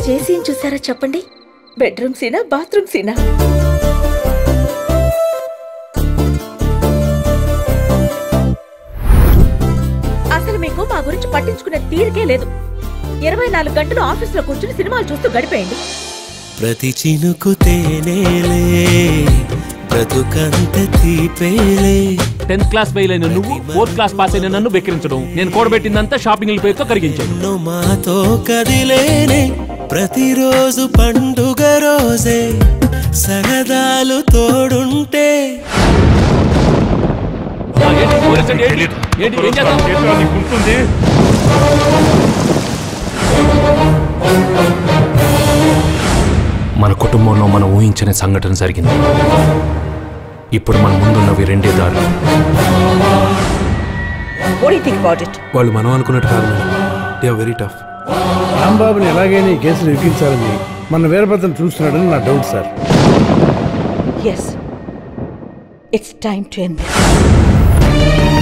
ఈరోజు ఏ సీన్ చూసారో చెప్పండి బెడ్రూమ్ సీనా బాత్రూమ్ సీనా అసలు మీకు మా గురించి పట్టించుకునే తీరికే లేదు ఇరవై నాలుగు గంటలు ఆఫీసులో కూర్చుని సినిమాలు చూస్తూ గడిపేయండి ప్రతి చినుకు తేనేలే బ్రతుకంత తీపేలే టెన్త్ క్లాస్ ఫెయిల్ అయిన నువ్వు ఫోర్త్ క్లాస్ పాస్ అయిన నన్ను బెక్కిరించడం నేను కూడబెట్టిందంతా షాపింగ్ పేరుతో కరిగించాను ఎన్నో మాతో కదిలేనే ప్రతిరోజు పండుగ రోజే సరదాలు తోడుంటే ఆ, ఏంటి? ఊరేసండి, ఏంటి? ఏంటి? ఏం చేద్దాం? మన కుటుంబంలో మనం ఊహించని సంఘటన జరిగింది ఇప్పుడు మన ముందున్నవి రెండే దారులు What do you think about it? వాళ్ళు మనం అనుకున్నట్టు కాదు దే ఆర్ వెరీ టఫ్ రాంబాబుని ఎలాగైనా ఈ కేసులు ఇరికించాలని మన వీరభద్రం చూస్తున్నాడని నా doubt sir Yes. It's time to end this.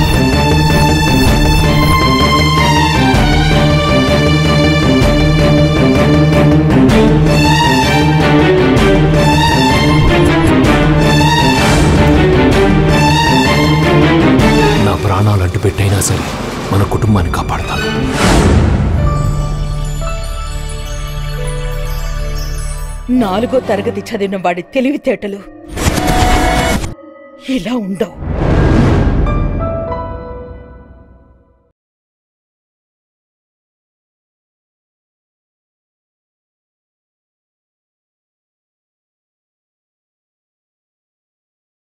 నా ప్రాణాలు అడ్డు పెట్టైనా సరే మన కుటుంబాన్ని కాపాడతాను నాలుగో తరగతి చదివిన వాడి తెలివితేటలు ఇలా ఉండవు